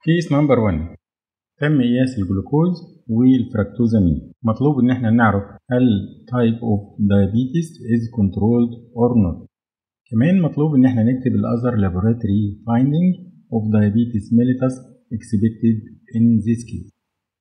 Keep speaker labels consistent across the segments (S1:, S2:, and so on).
S1: كيس نمبر 1 تم قياس الجلوكوز والفركتوزامين مطلوب ان احنا نعرف هل type of diabetes is controlled or not كمان مطلوب ان احنا نكتب الاذر laboratory finding of diabetes mellitus expected in this case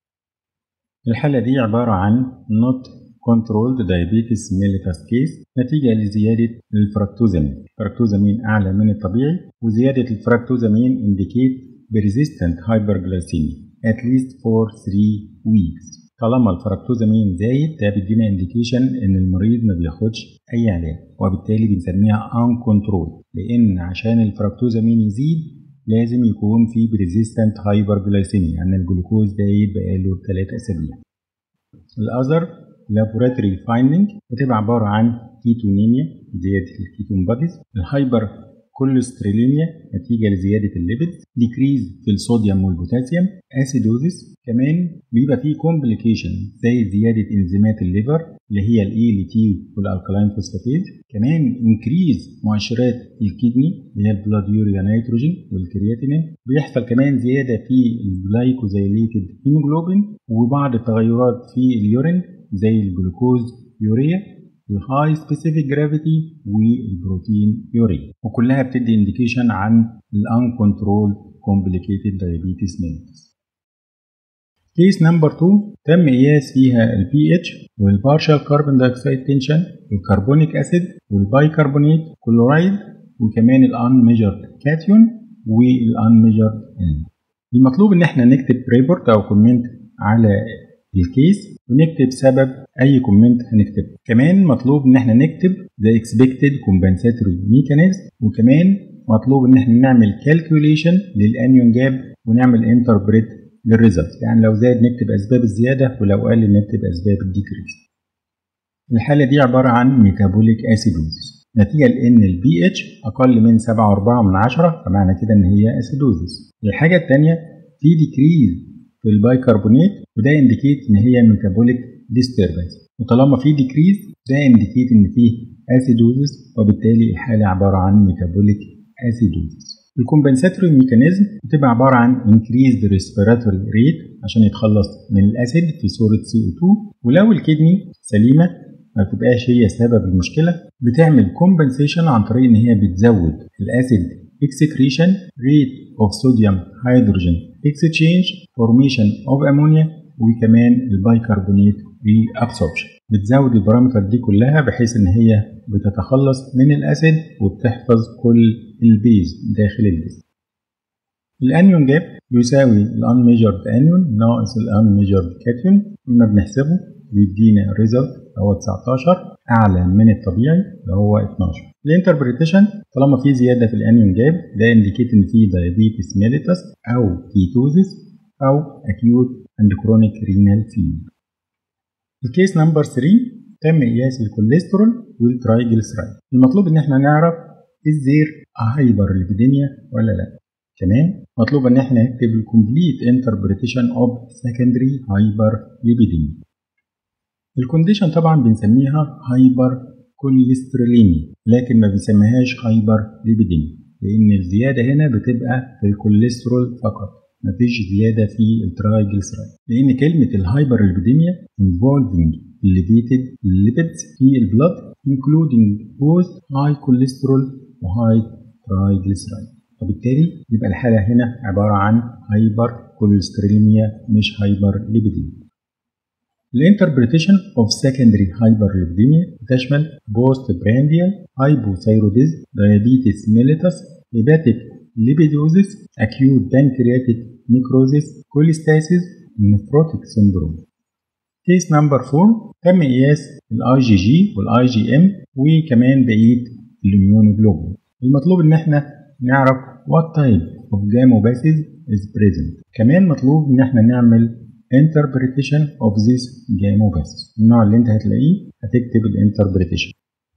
S1: الحالة دي عبارة عن not controlled diabetes mellitus case نتيجة لزيادة الفركتوزامين الفركتوزامين أعلى من الطبيعي وزيادة الفركتوزامين indicate persistent hyperglycemia at least for 3 weeks طالما الفركتوزامين زايد ده بيدينا انديكيشن ان المريض ما بياخدش اي علاج وبالتالي بنسميها uncontrolled لان عشان الفركتوزامين يزيد لازم يكون في persistent hyperglycemia يعني الجلوكوز زايد بقاله 3 اسابيع الاذر laboratory finding بتبقى عبارة عن كيتونيميا زيادة الكيتون باديز الهايبر كوليستروليميا نتيجة لزيادة الليبيد ديكريز في الصوديوم والبوتاسيوم اسيدوزيس كمان بيبقى فيه كومبليكيشن زي زيادة انزيمات الليفر اللي هي الاي ال تي والالكالاين فوسفاتيز كمان انكريز مؤشرات الكدني اللي هي البلاد يوريا نيتروجين والكرياتينين بيحصل كمان زيادة في الجلايكوزيليتد هيموجلوبين وبعض التغيرات في اليورين زي الجلوكوز يوريا الهاي سبيسيفيك جرافيتي والبروتين يوريا وكلها بتدي انديكيشن عن الانكنترول كومبليكيتد دايابيتس mellitus كيس نمبر 2 تم قياس فيها البي اتش والبارشال كاربون دايوكسيد تنشن والكربونيك اسيد والبايكربونيت كلورايد وكمان الان ميجرد كاتيون والان ميجرد المطلوب ان احنا نكتب ريبورت او كومنت على الكيس ونكتب سبب اي كومنت هنكتبه كمان مطلوب ان احنا نكتب the expected compensatory mechanism وكمان مطلوب ان احنا نعمل calculation للانيون جاب ونعمل interpret للريزلت يعني لو زاد نكتب اسباب الزياده ولو قل نكتب اسباب الديكريس الحاله دي عباره عن ميتابوليك اسيدوزيس نتيجه لان البي اتش اقل من 7.4 من 10 فمعنى كده ان هي اسيدوزيس الحاجه الثانيه في ديكريز في البايكربونات وده انديكيت ان هي ميتابوليك ديستربنس وطالما في ديكريز ده انديكيت ان فيه اسيدوزيس وبالتالي الحاله عباره عن ميتابوليك اسيدوزيس الكومبنساتوري ميكانيزم بتبقى عباره عن increased respiratory rate عشان يتخلص من الاسيد في صوره CO2 ولو الكدني سليمه ما بتبقاش هي سبب المشكله بتعمل كومبنسيشن عن طريق ان هي بتزود الاسيد excretion rate of sodium hydrogen exchange formation of ammonia وكمان البايكربونات reabsorption بتزود البارامتر دي كلها بحيث ان هي بتتخلص من الاسيد وبتحفظ كل البيز داخل الجسم الانيون جاب بيساوي الانميجرد انيون ناقص الانميجرد كاتيون لما بنحسبه بيدينا ريزلت هو 19 اعلى من الطبيعي اللي هو 12 الانتربريتيشن طالما في زياده في الانيون جاب ده انديكيت ان في دايابيتس ميليتس او كيتوزيس او اكيوت اند كرونيك رينال فيلر الكيس نمبر 3 تم قياس الكوليسترول والترايجلسرايد المطلوب ان احنا نعرف الزير هايبر ليبيديميا ولا لا كمان مطلوب ان احنا نكتب الكومبليت انتربريتيشن اوف سكندري هايبر ليبيديميا الكونديشن طبعا بنسميها هايبر كوليستروليميا لكن ما بنسميهاش هايبر ليبيديميا لان الزياده هنا بتبقى في الكوليسترول فقط مفيش زياده في الترايجلسرايد لان كلمه الهايبر ليبيديميا involving elevated lipids في البلد including both high cholesterol و high triglyceride وبالتالي يبقى الحالة هنا عبارة عن هايبر كوليستروليميا مش هايبر ليبيديميا الانتربريتيشن اوف سكندري هايبر ليبيديميا تشمل بوست برانديال هايبوثايروديز دايابيتس ميليتس هيباتيك ليبيدوزيس acute pancreatic necrosis كوليستاسيس نفروتيك سندروم كيس نمبر 4 تم قياس الاي جي جي والاي جي ام وكمان بقيه الاميونوجلوبين المطلوب ان احنا نعرف what type of gamobasis is present كمان مطلوب ان احنا نعمل interpretation of this gamobasis النوع اللي انت هتلاقيه هتكتب الانتربريتيشن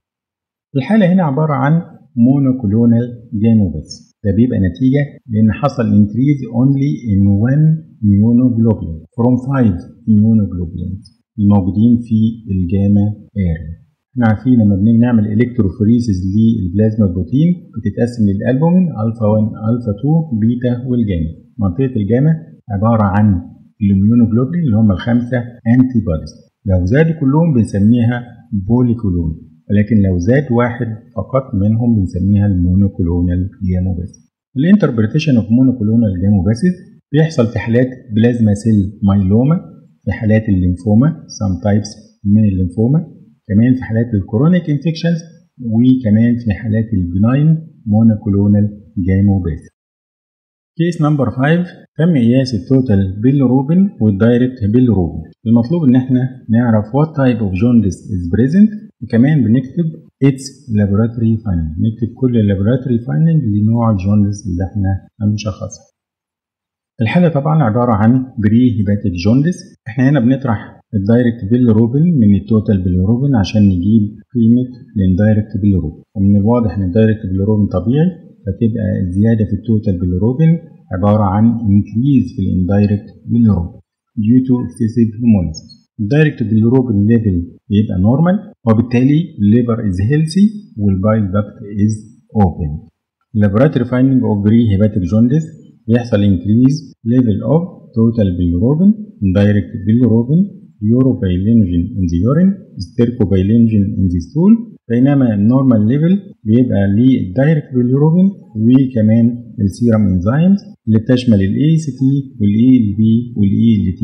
S1: الحالة هنا عبارة عن monoclonal gamobasis ده بيبقى نتيجة لأن حصل increase only in one immunoglobulin from five immunoglobulins الموجودين في الجاما اريا احنا عارفين لما بنيجي نعمل الكتروفوريسيس للبلازما بروتين بتتقسم للالبومين الفا 1 الفا 2 بيتا والجاما منطقة الجاما عبارة عن الاميونوجلوبولين اللي هم الخمسة انتي بوديز لو زادوا كلهم بنسميها بوليكولون ولكن لو زاد واحد فقط منهم بنسميها المونوكلونال جاموباسيس الانتربريتيشن اوف مونوكلونال جاموباسيس بيحصل في حالات بلازما سيل مايلوما في حالات الليمفوما سام تايبس من الليمفوما كمان في حالات الكورونيك انفكشنز وكمان في حالات البناين مونوكلونال جاموباسيس كيس نمبر 5 تم قياس التوتال بيلروبين والدايركت بيلروبين المطلوب ان احنا نعرف what type of jaundice is present وكمان بنكتب its laboratory finding نكتب كل laboratory finding لنوع الجوندس اللي احنا هنشخصها الحالة طبعا عبارة عن بري هيباتيك جوندس احنا هنا بنطرح الدايركت بيلروبين من التوتال بيلروبين عشان نجيب قيمة الاندايركت بيلروبين ومن الواضح ان الدايركت بيلروبين طبيعي فتبقى الزيادة في التوتال بيلروبين عبارة عن increase في الاندايركت بيلروبين due to excessive hemolysis الدايركت بيلروبين ليفل بيبقى نورمال وبالتالي الليفر از هيلثي والبايل داكت از اوبن laboratory finding of pre-hepatic jaundice بيحصل increase level of total bilirubin indirect bilirubin urobilinogen in the urine stercobilinogen in the stool بينما النورمال ليفل بيبقى للدايركت bilirubin وكمان السيرم انزيمز اللي بتشمل ال ACT وال ALB وال ALT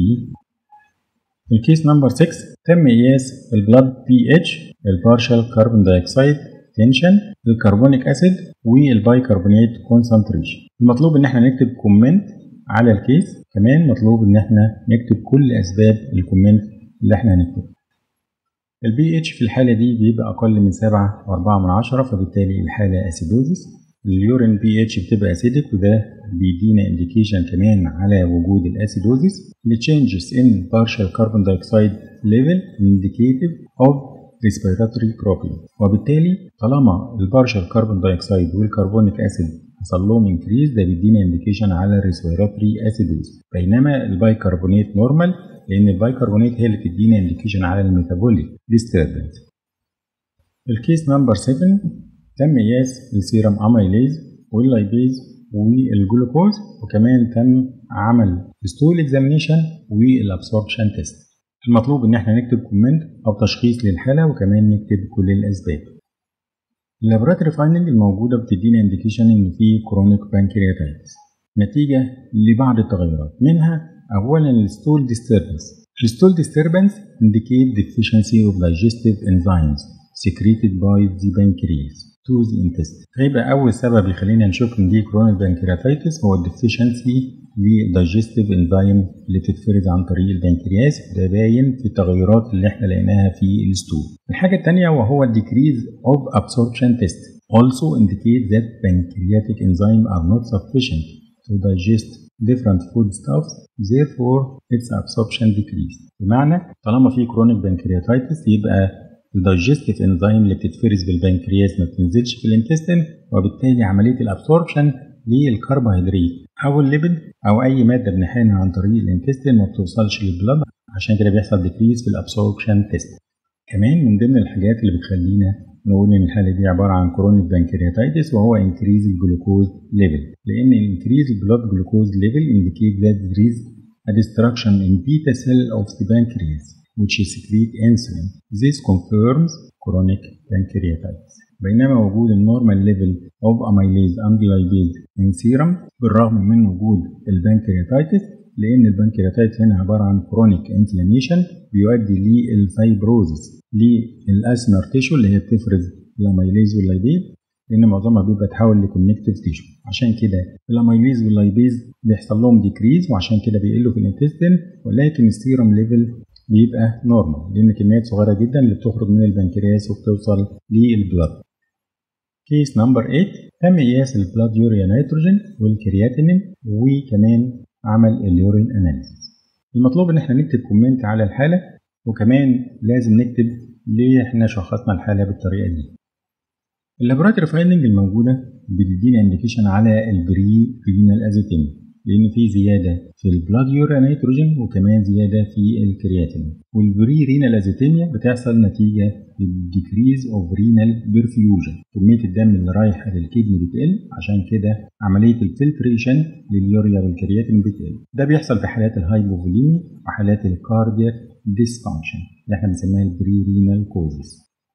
S1: الكيس نمبر 6 تم قياس البلاد بي اتش البارشال كربون دايوكسيد تنشن الكربونيك اسيد والبايكربونات كونسنتريشن المطلوب ان احنا نكتب كومنت على الكيس كمان مطلوب ان احنا نكتب كل اسباب الكومنت اللي احنا هنكتبها البي اتش في الحاله دي بيبقى اقل من 7 و4 من عشرة فبالتالي الحاله اسيدوزيس اليورين بي اتش بتبقى اسيدك وده بيدينا انديكيشن كمان على وجود الاسيدوزيس التشينجز ان بارشال كربون دايوكسيد ليفل indicative of respiratory problem وبالتالي طالما البارشال كربون دايوكسيد والكربونيك اسيد حصل لهم انكريز ده بيدينا انديكيشن على الريسبيراتوري اسيدوز بينما البايكربونات نورمال لان البايكربونات هي اللي بتدينا انديكيشن على الميتابوليك ديستربنس الكيس نمبر 7 تم قياس السيرم اميليز واللايبيز والجلوكوز وكمان تم عمل ستول اكزامينيشن والابسوربشن تيست المطلوب ان احنا نكتب كومنت او تشخيص للحاله وكمان نكتب كل الاسباب اللابوراتوري فايندنج الموجوده بتدينا انديكيشن ان في كرونيك بانكرياتايتس نتيجه لبعض التغيرات منها اولا الستول ديستربنس الستول ديستربنس indicate deficiency of digestive enzymes secreted by the pancreas to the intestine فيبقى اول سبب يخلينا نشوف ان دي كرونيك بانكرياتايتس هو الديفيشنسي للدايجستيف انزيم اللي بتتفرز عن طريق البنكرياس ده باين في التغيرات اللي احنا لقيناها في الستول الحاجة الثانية وهو decrease of absorption test also indicate that pancreatic enzyme are not sufficient to digest different foodstuffs therefore its absorption decrease بمعنى طالما في كرونيك بانكرياتايتس يبقى الدايجستيف انزيم اللي بتتفرز بالبنكرياس ما بتنزلش في الانتستين وبالتالي عمليه الابسوربشن للكربوهيدرات او الليبيد او اي ماده بنحقنها عن طريق الانتستين ما بتوصلش للبلد عشان كده بيحصل ديكريز في الابسوربشن تيست كمان من ضمن الحاجات اللي بتخلينا نقول ان الحاله دي عباره عن كرونيك بانكرياتايتس وهو انكريز الجلوكوز ليفل لان انكريز البلاد جلوكوز ليفل indicate that there is a destruction in beta cell of the pancreas which secrete insulin. This confirms chronic pancreatitis. بينما وجود النورمال ليفل اوف اميليز اند لايبيز ان سيرم بالرغم من وجود البنكرياتايتس لان البنكرياتايتس هنا عباره عن كرونيك انفلاميشن بيؤدي للفايبروزس للاسنر تيشو اللي هي بتفرز الاميليز واللايبيز لان معظمها بيبقى تحول لكونكتيف تيشو عشان كده الاميليز واللايبيز بيحصل لهم ديكريز وعشان كده بيقلوا في الانتستين ولكن السيرم ليفل بيبقى نورمال لان كميات صغيره جدا اللي بتخرج من البنكرياس وبتوصل للبلاد كيس نمبر 8 تم قياس البلاد يوريا نيتروجين والكرياتينين وكمان عمل اليورين اناليسيس المطلوب ان احنا نكتب كومنت على الحاله وكمان لازم نكتب ليه احنا شخصنا الحاله بالطريقه دي اللابوراتوري فايندنج الموجوده بتدينا انديكيشن على البري رينال ازيتيميا لان في زياده في البلاد يورا نيتروجين وكمان زياده في الكرياتين والبري رينال ازيتيميا بتحصل نتيجه للديكريز اوف رينال بيرفيوجن كميه الدم اللي رايحه للكدني بتقل عشان كده عمليه الفلتريشن لليوريا والكرياتين بتقل ده بيحصل في حالات الهايبوفوليمي وحالات الكاردياك ديسفانكشن اللي احنا بنسميها البري رينال كوزز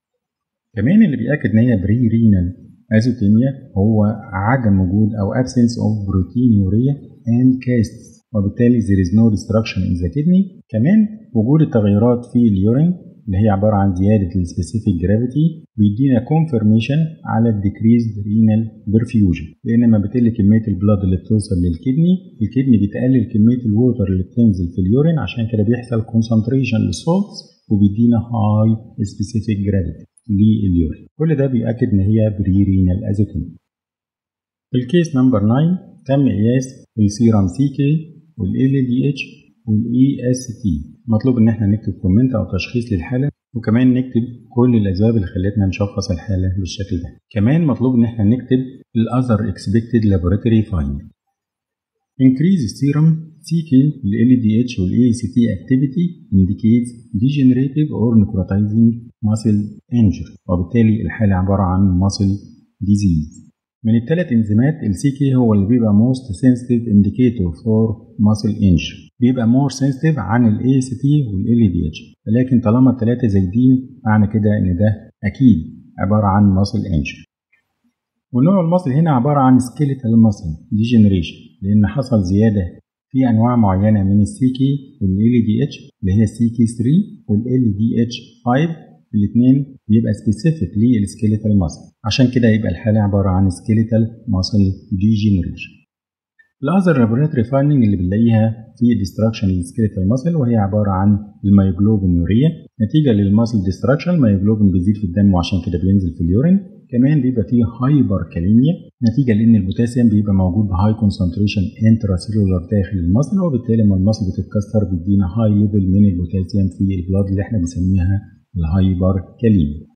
S1: كمان اللي بيأكد ان هي بري رينال ازوتيميا هو عدم وجود او absence of proteinuria and casts وبالتالي there is no destruction in the kidney كمان وجود التغيرات في اليورين اللي هي عبارة عن زيادة السبيسيفيك جرافيتي بيدينا كونفرميشن على الديكريزد رينال برفيوجن لأن لما بتقل كمية البلاد اللي بتوصل للكدني الكدني بتقلل كمية الووتر اللي بتنزل في اليورين عشان كده بيحصل كونسنتريشن للسولتس وبيدينا هاي سبيسيفيك جرافيتي لليورين كل ده بيأكد إن هي بري رينال ازوتومي الكيس نمبر 9 تم قياس السيرام سي كي والال دي اتش والاي اس تي مطلوب ان احنا نكتب كومنت او تشخيص للحاله وكمان نكتب كل الاسباب اللي خلتنا نشخص الحاله بالشكل ده كمان مطلوب ان احنا نكتب الاذر اكسبكتد لابوراتوري فايند increase serum CK ال LDH وال ACT activity indicates degenerative or necrotizing muscle injury وبالتالي الحالة عبارة عن muscle disease من الثلاث انزيمات ال CK هو اللي بيبقى most sensitive indicator for muscle injury بيبقى more sensitive عن ال ACT وال LDH ولكن طالما الثلاثة زايدين معنى كده ان ده اكيد عبارة عن muscle injury ونوع المصل هنا عبارة عن skeletal muscle degeneration لأن حصل زيادة في أنواع معينة من السي كي وال LDH اللي هي السي كي 3 وال LDH 5 الاثنين بيبقى سبيسيفيك للسكيليتال ماسل عشان كده يبقى الحالة عبارة عن سكيليتال ماسل ديجينريشن الأذر لابوراتوري فايندنج اللي بنلاقيها في ديستراكشن للسكيليتال ماسل وهي عبارة عن الميوجلوبينوريا نتيجة للماسل ديستراكشن الميوجلوبين بيزيد في الدم وعشان كده بينزل في اليورين كمان بيبقى فيه هايبر كاليميا نتيجة لأن البوتاسيوم بيبقى موجود بهاي كونسنتريشن انترا سيلولار داخل المصل وبالتالي لما المصل بتتكسر بيدينا هاي ليفل من البوتاسيوم في البلاد اللي احنا بنسميها الهايبر كاليميا